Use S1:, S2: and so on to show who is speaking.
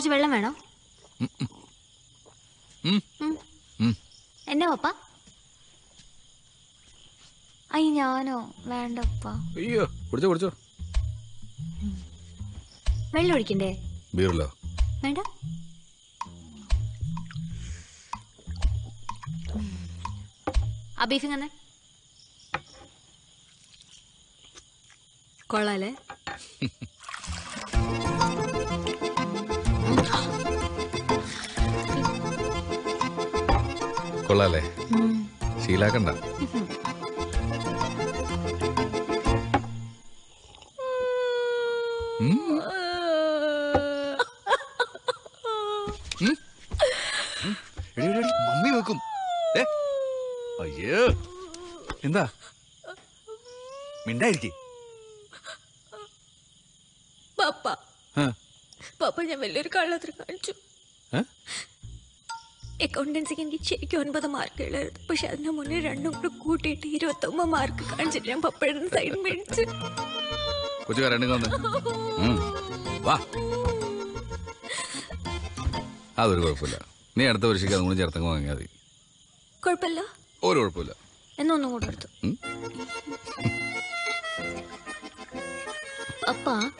S1: കുറച്ച് വെള്ളം വേണോ
S2: ഉം.
S1: ഉം.
S2: ഉം.
S1: എന്നാ പപ്പ അയ്യ ഞാനോ വേണ്ടപ്പ
S2: അയ്യോ കുടിച്ചോ കുടിച്ചോ
S1: വെള്ളം ഒഴിക്കണ്ടേ
S2: ബീറല്ലോ
S1: വേണ്ട ആ ബീഫ് തന്നെ കൊള്ളാലേ
S2: കൊള്ളാല്ലേ ശീലാക്കണ്ട ഉം. ഉം. ഉം. എടി, എടി, എടി, മമ്മി വെക്കും ഏ അയ്യോ എന്താ മിണ്ടായിരിക്കേ
S3: പപ്പ പപ്പ ഞാൻ വലിയൊരു കള്ളത്തിന് കാണിച്ചു അക്കൗണ്ടൻസിക്ക് എനിക്ക് ശരിക്കും ഒൻപത് മാർക്ക് ഉള്ളായിരുന്നു പക്ഷെ അതിന് മുന്നേ രണ്ടും കൂടെ കൂട്ടിയിട്ട് ഇരുപത്തൊമ്പത് മാർക്ക് കാണിച്ചിട്ട് ഞാൻ പപ്പയുടെ സൈഡ് മേടിച്ചു
S2: കൊച്ചു കരണ്ടുക വന്ന് ഉം. വാ അതൊരു കുഴപ്പമില്ല നീ അടുത്ത പരീക്ഷയ്ക്ക് അതും കൂടി ചേർത്തങ്ങ് വാങ്ങിയാൽ മതി
S3: കുഴപ്പമില്ല
S2: ഒരു കുഴപ്പമില്ല
S1: എന്നൊന്നും കൂടെ എടുത്തു
S2: ഉം.
S1: അപ്പ